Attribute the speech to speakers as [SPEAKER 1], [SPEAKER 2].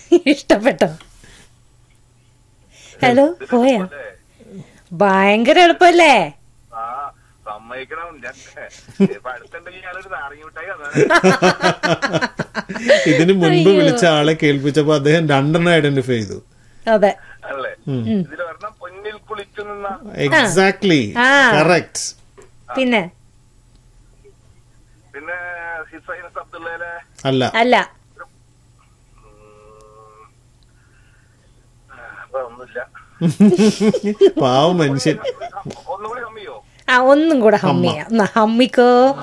[SPEAKER 1] ഇഷ്ടപ്പെട്ടോ ഹലോ പോയോ
[SPEAKER 2] അല്ലേ
[SPEAKER 1] ഭയങ്കര എളുപ്പല്ലേ
[SPEAKER 2] ആ സമ്മതിക്കണം ഞാൻ ഇപ്പൊ അടുത്തുണ്ടെങ്കിൽ ഞാനൊരു നാരങ്ങ മിഠായി അതാണ്
[SPEAKER 3] ഇതിന് മുൻപ് വിളിച്ച ആളെ കേൾപ്പിച്ചപ്പോ അദ്ദേഹം രണ്ടെണ്ണം ഐഡന്റിഫൈ ചെയ്തു
[SPEAKER 1] അതെ
[SPEAKER 2] അല്ലേ ഇതിൽ ഒരെണ്ണം പൊന്നിൽ കുളിച്ചു നിന്ന
[SPEAKER 3] എക്സാക്ട്ലി
[SPEAKER 1] ആ.
[SPEAKER 3] കറക്റ്റ്
[SPEAKER 1] പിന്നെ
[SPEAKER 2] പിന്നെ ഹിസൈനസ് അബ്ദുള്ളയിലെ
[SPEAKER 3] അല്ല
[SPEAKER 1] അല്ല
[SPEAKER 2] അപ്പൊ ഒന്നുമില്ല
[SPEAKER 3] പാവ മനുഷ്യൻ
[SPEAKER 2] ഒന്നുകൂടി കമ്മിയോ
[SPEAKER 1] ആ ഒന്നും കൂടെ ഹമ്മിയാ എന്നാ ഹമ്മിക്കോ